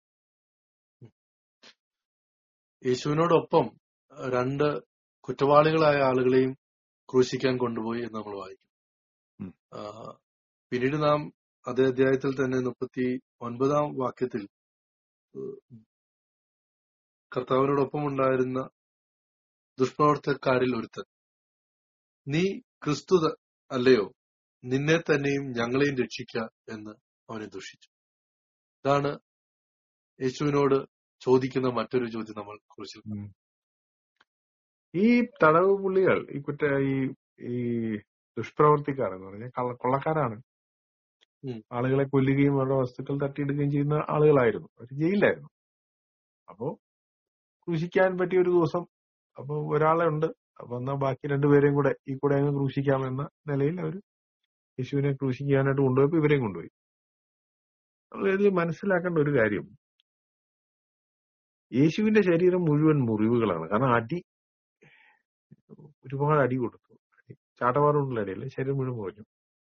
യേശുവിനോടൊപ്പം രണ്ട് കുറ്റവാളികളായ ആളുകളെയും ക്രൂശിക്കാൻ കൊണ്ടുപോയി എന്ന് നമ്മൾ വായിക്കും ഉം. ആ, പിന്നീട് നാം അതേ അധ്യായത്തിൽ തന്നെ മുപ്പത്തി ഒൻപതാം വാക്യത്തിൽ ഏഹ്, കർത്താവിനോടൊപ്പം ഉണ്ടായിരുന്ന ദുഷ്പ്രവർത്തക്കാരിൽ ഒരുത്തൻ നീ ക്രിസ്തു ത- അല്ലയോ നിന്നെ തന്നെയും ഞങ്ങളെയും രക്ഷിക്ക എന്ന് അവനെ ദുഷിച്ചു ഇതാണ് യേശുവിനോട് ചോദിക്കുന്ന മറ്റൊരു ചോദ്യം നമ്മൾ കുറിച്ചിൽ ഉം. ഈ തടവ് പുള്ളികൾ ഈ കുറ്റ ഈ ഈ ദുഷ്പ്രവർത്തിക്കാർ എന്ന് പറഞ്ഞാൽ കള്ള- കൊള്ളക്കാരാണ് ഉം. ആളുകളെ കൊല്ലുകയും അവരുടെ വസ്തുക്കൾ തട്ടിയെടുക്കുകയും ചെയ്യുന്ന ആളുകളായിരുന്നു അവർ ജയിലിലായിരുന്നു അപ്പോ ക്രൂശിക്കാൻ പറ്റിയ ഒരു ദിവസം അപ്പൊ ഒരാളെ ഉണ്ട് അപ്പൊ എന്നാ ബാക്കി രണ്ടുപേരെയും കൂടെ ഈ കൂടെ അങ്ങ് ക്രൂശിക്കാം എന്ന നിലയിൽ അവർ യേശുവിനെ ക്രൂശിക്കാനായിട്ട് കൊണ്ടുപോയപ്പോ ഇവരെയും കൊണ്ടുപോയി നമ്മൾ ഇതിൽ മനസ്സിലാക്കേണ്ട ഒരു കാര്യം യേശുവിന്റെ ശരീരം മുഴുവൻ മുറിവുകളാണ് കാരണം അടി ഒരുപാട് അടി കൊടുത്തു അടി ചാട്ടവാറുകൊണ്ടുള്ള അടിയല്ല ശരീരം മുഴുവൻ മുറിഞ്ഞു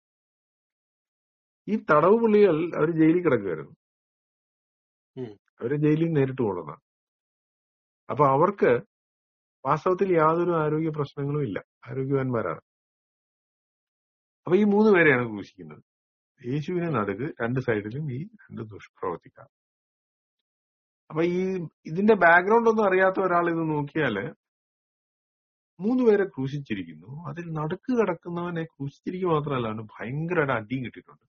ഈ തടവ് പുള്ളികൾ അവർ ജയിലിൽ കിടക്കുമായിരുന്നു ഉം. അവര് ജയിലിൽ നേരിട്ട് കൊണ്ടുവന്ന അപ്പൊ അവർക്ക് വാസ്തവത്തിൽ യാതൊരു ആരോഗ്യ പ്രശ്നങ്ങളും ഇല്ല ആരോഗ്യവാന്മാരാണ് അപ്പൊ ഈ മൂന്ന് പേരെയാണ് ക്രൂശിക്കുന്നത് യേശുവിനെ നടുക്ക് രണ്ട് സൈഡിലും ഈ രണ്ട് ദുഷ്പ്രവർത്തിക്കാർ അപ്പൊ ഈ ഇതിന്റെ ബാക്ക്ഗ്രൗണ്ട് ഒന്നും അറിയാത്ത ഒരാൾ ഇത് നോക്കിയാല് മൂന്ന് പേരെ ക്രൂശിച്ചിരിക്കുന്നു അതിൽ നടുക്ക് കിടക്കുന്നവനെ ക്രൂശിച്ചിരിക്കുക മാത്രമല്ല അവന് ഭയങ്കരമായിട്ട് അടിയും കിട്ടിയിട്ടുണ്ട്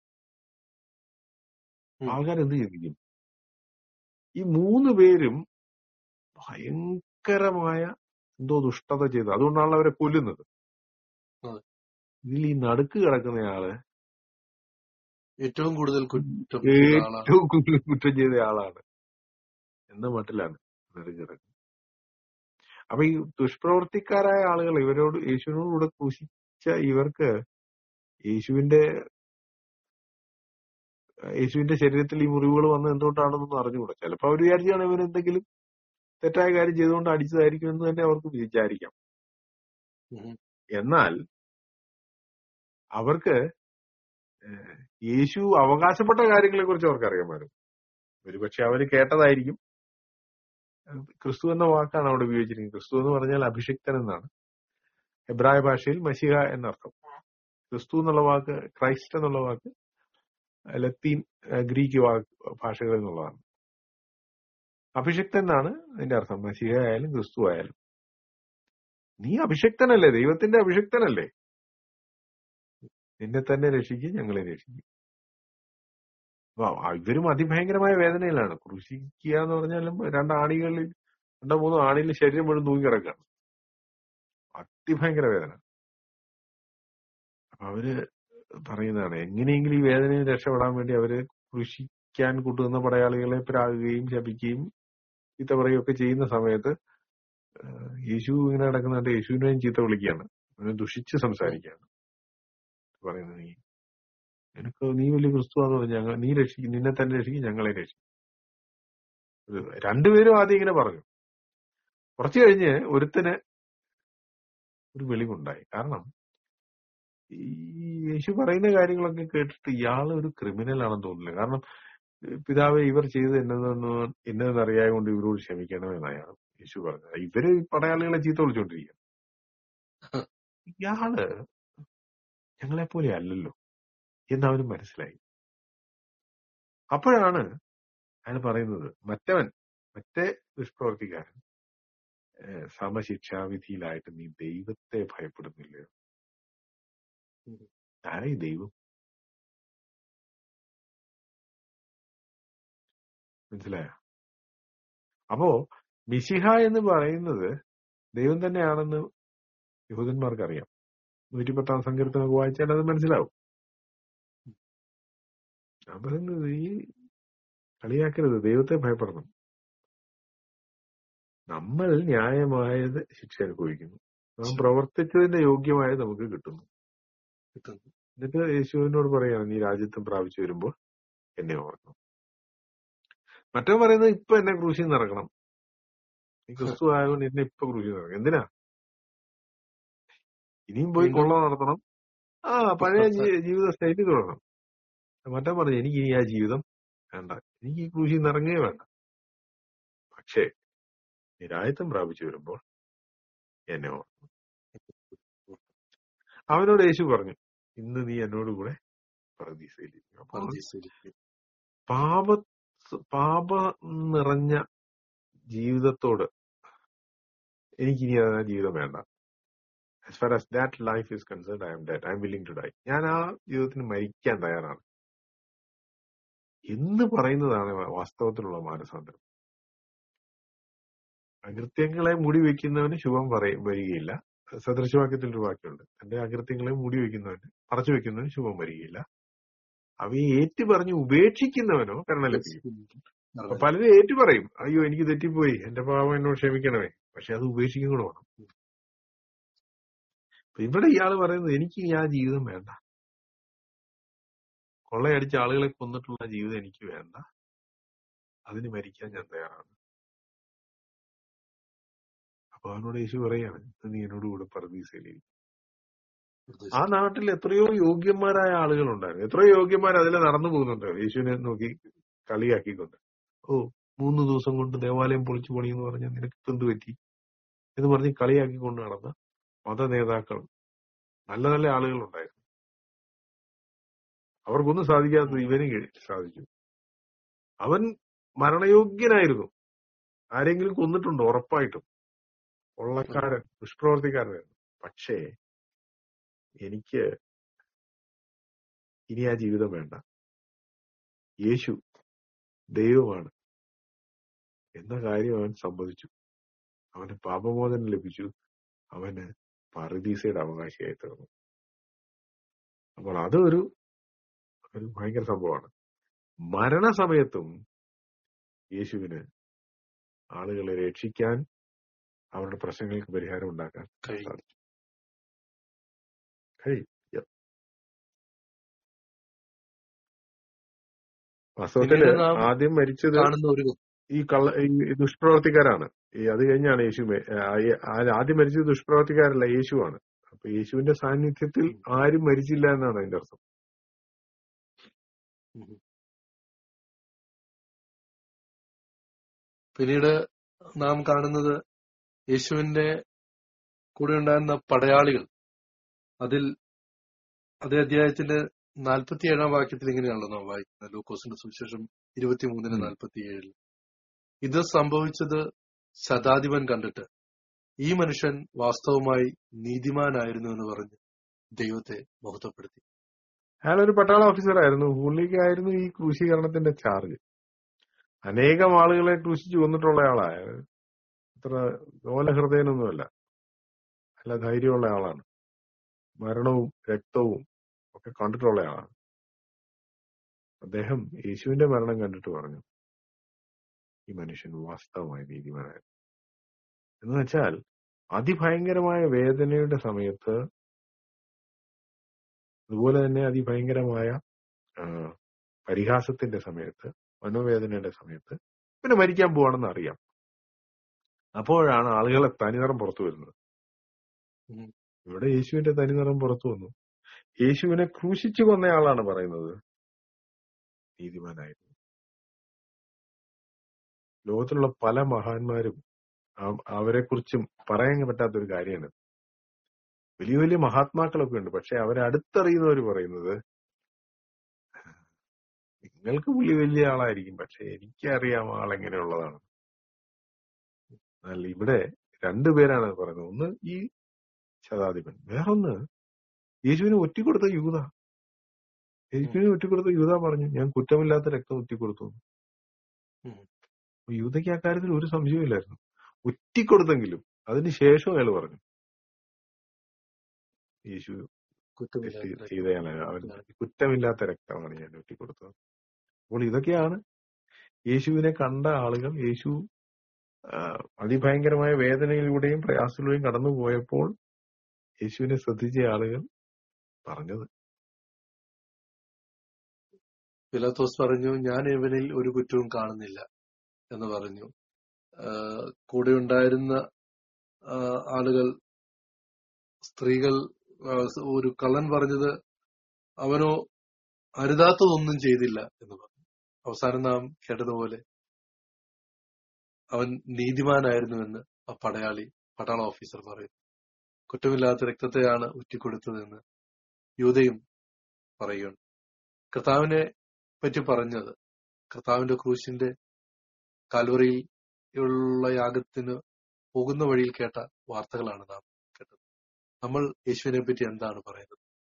ഉം. ആൾക്കാർ എന്ത് ചിന്തിക്കും ഈ മൂന്ന് പേരും ഭയങ്കരമായ എന്തോ ദുഷ്ടത ചെയ്തു അതുകൊണ്ടാണല്ലോ അവരെ കൊല്ലുന്നത് അതെ. ഇതിൽ ഈ നടുക്ക് കിടക്കുന്നയാള് ഏറ്റവും കൂടുതൽ കുറ്റം ചെയ്ത ആളാണ് ഏറ്റവും കൂടുതൽ കുറ്റം ചെയ്ത ആളാണ് എന്ന മട്ടിലാണ് നടുക്ക് കിടക്കുന്നത് അപ്പൊ ഈ ദുഷ്പ്രവർത്തിക്കാരായ ആളുകൾ ഇവരോട് യേശുവിനോട് കൂടെ ക്രൂശിച്ച ഇവർക്ക് യേശുവിന്റെ യേശുവിന്റെ ശരീരത്തിൽ ഈ മുറിവുകൾ വന്നത് എന്തുകൊണ്ടാണെന്നൊന്നും അറിഞ്ഞുകൂടാ ചിലപ്പോ അവർ വിചാരിച്ചാണ് ഇവർ എന്തെങ്കിലും തെറ്റായ കാര്യം ചെയ്തുകൊണ്ട് അടിച്ചതായിരിക്കും എന്ന് തന്നെ അവർക്ക് വിചാരിക്കാം ഉം. എന്നാൽ അവർക്ക് ഏഹ്, യേശു അവകാശപ്പെട്ട കാര്യങ്ങളെ കുറിച്ച് അവർക്ക് അറിയാമായിരുന്നു ഒരുപക്ഷെ അവര് കേട്ടതായിരിക്കും ഏഹ്, ക്രിസ്തു എന്ന വാക്കാണ് അവിടെ ഉപയോഗിച്ചിരിക്കുന്നത് ക്രിസ്തു എന്ന് പറഞ്ഞാൽ അഭിഷിക്തൻ എന്നാണ് ഹെബ്രായ ഭാഷയിൽ മഷിഹ എന്നർത്ഥം ക്രിസ്തു എന്നുള്ള വാക്ക് ക്രൈസ്റ്റ് എന്നുള്ള വാക്ക് ലത്തീൻ ഏഹ്, ഗ്രീക്ക് വാക്ക് ഭാഷകളിൽ നിന്നുള്ളതാണ് അഭിഷിക്തൻ എന്നാണ് അതിന്റെ അർത്ഥം മഷിഹ ആയാലും ക്രിസ്തു ആയാലും നീ അഭിഷിക്തനല്ലേ ദൈവത്തിന്റെ അഭിഷിക്തനല്ലേ നിന്നെ തന്നെ രക്ഷിക്കും ഞങ്ങളെ രക്ഷിക്കും അപ്പൊ ഇവരും അതിഭയങ്കരമായ വേദനയിലാണ് ക്രൂശിക്കുക എന്ന് പറഞ്ഞാലും രണ്ടാണികളിൽ രണ്ടോ മൂന്നോ ആണിയിൽ ശരീരം മുഴുവൻ തൂങ്ങിക്കിടക്കുകയാണ് അതിഭയങ്കര വേദന അപ്പൊ അവര് പറയുന്നതാണ് എങ്ങനെയെങ്കിലും ഈ വേദനയിൽ നിന്ന് രക്ഷപ്പെടാൻ വേണ്ടി അവര് കൃഷിക്കാൻ കൂട്ടുന്ന പടയാളികളെ പ്രാകുകയും ശപിക്കുകയും ചീത്ത പറയുകയൊക്കെ ചെയ്യുന്ന സമയത്ത് ഏഹ് യേശു ഇങ്ങനെ നടക്കുന്നുണ്ട് യേശുവിനെയും ചീത്ത വിളിക്കുകയാണ് അവനെ ദുഷിച്ച് സംസാരിക്കുകയാണ് പറയുന്നത് നീ നിനക്ക് നീ വലിയ ക്രിസ്തുവാന്ന് പറഞ്ഞു ഞങ്ങൾ നീ രക്ഷിക്കും നിന്നെ തന്നെ രക്ഷിക്കും ഞങ്ങളെ രക്ഷിക്കും ഇത് രണ്ടുപേരും ആദ്യം ഇങ്ങനെ പറഞ്ഞു കുറച്ചു കഴിഞ്ഞ് ഒരുത്തന് ഒരു വെളിവുണ്ടായി കാരണം ഈ യേശു പറയുന്ന കാര്യങ്ങളൊക്കെ കേട്ടിട്ട് ഇയാൾ ഒരു ക്രിമിനൽ ആണെന്ന് തോന്നില്ല കാരണം ഏഹ് പിതാവെ ഇവർ ചെയ്തത് എന്നതെന്ന് എന്നതെന്ന് അറിയാതെ കൊണ്ട് ഇവരോട് ക്ഷമിക്കണമെന്നാണ് യേശു പറഞ്ഞത് ഇവര് ഈ പടയാളികളെ ചീത്ത വിളിച്ചോണ്ടിരിക്കുക ഇയാള് ഞങ്ങളെ പോലെ അല്ലല്ലോ എന്ന് അവന് മനസ്സിലായി അപ്പോഴാണ് അയാൾ പറയുന്നത് മറ്റവൻ മറ്റേ ദുഷ്പ്രവർത്തിക്കാരൻ ഏഹ് സമശിക്ഷാവിധിയിലായിട്ട് നീ ദൈവത്തെ ഭയപ്പെടുന്നില്ലയോ ആരായി ദൈവം മനസ്സിലായോ അപ്പോ മിശിഹ എന്ന് പറയുന്നത് ദൈവം തന്നെയാണെന്ന് യഹൂദന്മാർക്ക് അറിയാം നൂറ്റിപ്പത്താം സങ്കീർത്തനമൊക്കെ വായിച്ചാൽ അത് മനസ്സിലാവും ഞാൻ പറയുന്നത് ഈ കളിയാക്കരുത് ദൈവത്തെ ഭയപ്പെടണം നമ്മൾ ന്യായമായത് ശിക്ഷ അനുഭവിക്കുന്നു നാം പ്രവർത്തിച്ചതിന്റെ യോഗ്യമായത് നമുക്ക് കിട്ടുന്നു കിട്ടുന്നു. എന്നിട്ട് യേശുവിനോട് പറയാണ് നീ രാജ്യത്വം പ്രാപിച്ചു വരുമ്പോൾ എന്നെ ഓർക്കണം മറ്റോ പറയുന്നത് ഇപ്പൊ എന്നെ ക്രൂശിൽ നിറക്കണം നീ ക്രിസ്തു ആയതുകൊണ്ട് എന്നെ ഇപ്പൊ ക്രൂശിൽ നിറക്കണം എന്തിനാ ഇനിയും പോയി വീണ്ടും കൊള്ള നടത്തണം ആ പഴയ ജീ- ജീവിത ശൈലി തുടരണം മറ്റേ പറഞ്ഞു എനിക്ക് ഇനി ആ ജീവിതം വേണ്ട എനിക്ക് ഈ ക്രൂശിൽ നിന്ന് ഇറങ്ങുകയേ വേണ്ട പക്ഷേ നിരായത്വം പ്രാപിച്ചു വരുമ്പോൾ എന്നെ ഓർക്കണം അവനോട് യേശു പറഞ്ഞു ഇന്ന് നീ എന്നോട് കൂടെ പറദീസയിലിരിക്കും അപ്പൊ അവൻ പർദീസയിലേക്ക്. പാപ പാപ നിറഞ്ഞ ജീവിതത്തോട് എനിക്കിനി ആ ജീവിതം വേണ്ട as far as that life is concerned i am dead i am willing to die ഞാൻ ആ ജീവിതത്തിന് മരിക്കാൻ തയ്യാറാണ് എന്ന് പറയുന്നതാണ് വാസ്തവത്തിലുള്ള മാനസാന്തരം അകൃത്യങ്ങളെ മൂടി വെക്കുന്നവന് ശുഭം പറയും വരികയില്ല സദൃശവാക്യത്തിൽ ഒരു വാക്യമുണ്ട് തന്റെ അകൃത്യങ്ങളെ മൂടി വെക്കുന്നവന് മറച്ചു വെക്കുന്നവന് ശുഭം വരികയില്ല അവയെ ഏറ്റു പറഞ്ഞ് ഉപേക്ഷിക്കുന്നവനോ കരുണ ലഭിക്കും അപ്പൊ പലരും ഏറ്റു പറയും അയ്യോ എനിക്ക് തെറ്റിപ്പോയി എന്റെ പാവം എന്നോട് ക്ഷമിക്കണമേ പക്ഷെ അത് ഉപേക്ഷിക്കും കൂടെ വേണം അപ്പൊ ഇവിടെ ഇയാൾ പറയുന്നത് എനിക്ക് ഇനി ആ ജീവിതം വേണ്ട കൊള്ളയടിച്ച ആളുകളെ കൊന്നിട്ടുള്ള ജീവിതം എനിക്ക് വേണ്ട അതിന് മരിക്കാൻ ഞാൻ തയ്യാറാണ് അപ്പൊ അവനോട് യേശു പറയാണ് "ഇന്ന് നീ എന്നോട് കൂടെ പറദീസയിലിരിക്കും ആ നാട്ടിൽ എത്രയോ യോഗ്യന്മാരായ ആളുകൾ ഉണ്ടായിരുന്നു എത്രയോ യോഗ്യന്മാർ അതിലെ നടന്നു പോകുന്നുണ്ട് യേശുവിനെ നോക്കി കളിയാക്കിക്കൊണ്ട് ഓ മൂന്ന് ദിവസം കൊണ്ട് ദേവാലയം പൊളിച്ചു പണി എന്ന് പറഞ്ഞാൽ നിനക്ക് ഇപ്പൊ എന്ത് പറ്റി എന്ന് പറഞ്ഞ് കളിയാക്കിക്കൊണ്ട് നടന്ന മത നേതാക്കൾ നല്ല നല്ല ആളുകൾ ഉണ്ടായിരുന്നു അവർക്കൊന്നും സാധിക്കാത്തത് ഇവന് കഴി- സാധിച്ചു അവൻ മരണയോഗ്യനായിരുന്നു ആരെങ്കിലും കൊന്നിട്ടുണ്ടോ ഉറപ്പായിട്ടും കൊള്ളക്കാരൻ ദുഷ്പ്രവർത്തിക്കാരനായിരുന്നു പക്ഷേ എനിക്ക് ഇനി ആ ജീവിതം വേണ്ട യേശു ദൈവമാണ് എന്ന കാര്യം അവൻ സംഭവിച്ചു അവന് പാപമോചനം ലഭിച്ചു അവന് പറുദീസയുടെ അവകാശിയായി തീർന്നു അപ്പോൾ അതൊരു ഒരു ഭയങ്കര സംഭവമാണ് മരണസമയത്തും യേശുവിന് ആളുകളെ രക്ഷിക്കാൻ അവരുടെ പ്രശ്നങ്ങൾക്ക് പരിഹാരം ഉണ്ടാക്കാൻ കഴിയും സാധിച്ചു കഴിയും Yep. വാസ്തവത്തില് പിന്നീട് നാം ആദ്യം മരിച്ചത് കാണുന്ന ഒരു ഈ കള്ള ഈ ദുഷ്പ്രവർത്തിക്കാരാണ് ഈ അത് കഴിഞ്ഞാണ് യേശു മ- ആ, ഈ- ആ- ആദ്യം മരിച്ചത് ദുഷ്പ്രവർത്തിക്കാരല്ല യേശുവാണ് അപ്പൊ യേശുവിന്റെ സാന്നിധ്യത്തിൽ ആരും മരിച്ചില്ല എന്നാണ് അതിന്റെ അർത്ഥം ഉം. പിന്നീട് നാം കാണുന്നത് യേശുവിന്റെ കൂടെ ഉണ്ടായിരുന്ന പടയാളികൾ അതിൽ അതേ അധ്യായത്തിന്റെ നാൽപ്പത്തിയേഴാം വാക്യത്തിൽ ഇങ്ങനെയാണല്ലോ നാം വായിക്കുന്നത് ലൂക്കോസിന്റെ സുവിശേഷം ഇരുപത്തിമൂന്നിന് ഉം. നാൽപ്പത്തിയേഴിൽ ഇത് സംഭവിച്ചത് ശതാധിപൻ കണ്ടിട്ട് ഈ മനുഷ്യൻ വാസ്തവമായി നീതിമാനായിരുന്നു എന്ന് പറഞ്ഞ് ദൈവത്തെ മഹത്വപ്പെടുത്തി അയാളൊരു പട്ടാള ഓഫീസറായിരുന്നു പുള്ളിക്കായിരുന്നു ഈ ക്രൂശീകരണത്തിന്റെ ചാർജ് അനേകം ആളുകളെ ക്രൂശിച്ചു കൊന്നിട്ടുള്ള ആളായ അത്ര ലോലഹൃദയനൊന്നുമല്ല നല്ല ധൈര്യമുള്ള ആളാണ് മരണവും രക്തവും ഒക്കെ കണ്ടിട്ടുള്ള ആളാണ് അദ്ദേഹം യേശുവിന്റെ മരണം കണ്ടിട്ട് പറഞ്ഞു ഈ മനുഷ്യൻ വാസ്തവമായി നീതിമാനായിരുന്നു എന്ന് വെച്ചാൽ അതിഭയങ്കരമായ വേദനയുടെ സമയത്ത് അതുപോലെ തന്നെ അതിഭയങ്കരമായ ആ, പരിഹാസത്തിന്റെ സമയത്ത് മനോവേദനയുടെ സമയത്ത് പിന്നെ മരിക്കാൻ പോവാണെന്ന് അറിയാം അപ്പോഴാണ് ആളുകളെ തനിനിറം പുറത്തു വരുന്നത് ഉം. ഇവിടെ യേശുവിന്റെ തനിനിറം പുറത്തു വന്നു യേശുവിനെ ക്രൂശിച്ചു കൊന്നയാളാണ് പറയുന്നത് നീതിമാനായിരുന്നു ലോകത്തിലുള്ള പല മഹാന്മാരും അവരെ കുറിച്ചും പറയാൻ പറ്റാത്ത ഒരു കാര്യമാണ് വലിയ വലിയ മഹാത്മാക്കളൊക്കെ ഉണ്ട് പക്ഷെ അവരെ അടുത്തറിയുന്നവർ പറയുന്നത് നിങ്ങൾക്ക് പുള്ളി വലിയ ആളായിരിക്കും പക്ഷെ എനിക്കറിയാം ആൾ എങ്ങനെയുള്ളതാണ് എന്നാൽ ഇവിടെ രണ്ടുപേരാണ് അത് പറയുന്നത് ഒന്ന് ഈ ശതാധിപൻ വേറൊന്ന് യേശുവിന് ഒറ്റിക്കൊടുത്ത യൂത യേശുവിന് ഒറ്റിക്കൊടുത്ത യൂത പറഞ്ഞു ഞാൻ കുറ്റമില്ലാത്ത രക്തം ഒറ്റിക്കൊടുത്തു ഉം. അപ്പൊ യൂതയ്ക്ക് അക്കാര്യത്തിൽ ഒരു സംശയമില്ലായിരുന്നു ഒറ്റിക്കൊടുത്തെങ്കിലും അതിന് ശേഷം അയാൾ പറഞ്ഞു യേശു കുറ്റമില്ലാത്ത തെറ്റ് രക്തം. ചെയ്തയാണ് അവൻ കുറ്റമില്ലാത്ത രക്തമാണ് ഞാൻ ഒറ്റിക്കൊടുത്തത് അപ്പോൾ ഇതൊക്കെയാണ് യേശുവിനെ കണ്ട ആളുകൾ യേശു ആ, അതിഭയങ്കരമായ വേദനയിലൂടെയും പ്രയാസത്തിലൂടെയും കടന്നു പോയപ്പോൾ യേശുവിനെ ശ്രദ്ധിച്ച ആളുകൾ പറഞ്ഞത് പിലാത്തോസ് പറഞ്ഞു ഞാൻ ഇവനിൽ ഒരു കുറ്റവും കാണുന്നില്ല എന്ന് പറഞ്ഞു ആഹ് കൂടെ ഉണ്ടായിരുന്ന ആഹ് ആളുകൾ സ്ത്രീകൾ ആഹ് ഒരു കള്ളൻ പറഞ്ഞത് അവനോ അരുതാത്തതൊന്നും ചെയ്തില്ല എന്ന് പറഞ്ഞു അവസാനം നാം കേട്ടതുപോലെ അവൻ നീതിമാനായിരുന്നുവെന്ന് ആ പടയാളി പട്ടാള ഓഫീസർ പറയുന്നു കുറ്റമില്ലാത്ത രക്തത്തെയാണ് ഉറ്റിക്കൊടുത്തതെന്ന് യൂതയും പറയുകയാണ് കർത്താവിനെ പറ്റി പറഞ്ഞത് കർത്താവിന്റെ ക്രൂശിന്റെ കാൽവറിയിൽ ഉള്ള യാഗത്തിന് പോകുന്ന വഴിയിൽ കേട്ട വാർത്തകളാണ് നാം കേട്ടത് നമ്മൾ യേശുവിനെ പറ്റി എന്താണ് പറയുന്നത്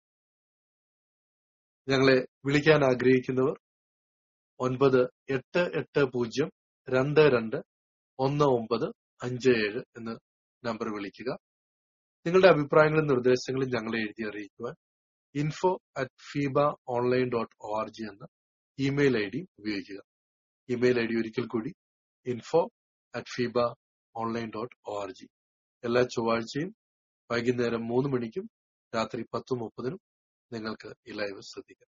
ഞങ്ങളെ വിളിക്കാൻ ആഗ്രഹിക്കുന്നവർ ഒൻപത് എട്ട് എട്ട് പൂജ്യം രണ്ട് രണ്ട് ഒന്ന് ഒമ്പത് അഞ്ച് ഏഴ് എന്ന നമ്പർ വിളിക്കുക നിങ്ങളുടെ അഭിപ്രായങ്ങളും നിർദ്ദേശങ്ങളും ഞങ്ങളെ എഴുതി അറിയിക്കുവാൻ info at FEBA online dot O R G എന്ന ഇമെയിൽ ഐ ഡി ഉപയോഗിക്കുക ഇമെയിൽ ഐ ഡി ഒരിക്കൽ കൂടി info at FEBA online dot O R G എല്ലാ ചൊവ്വാഴ്ചയും വൈകുന്നേരം മൂന്ന് മണിക്കും രാത്രി പത്ത് മുപ്പതിനും നിങ്ങൾക്ക് ഈ ലൈവ് ശ്രദ്ധിക്കാം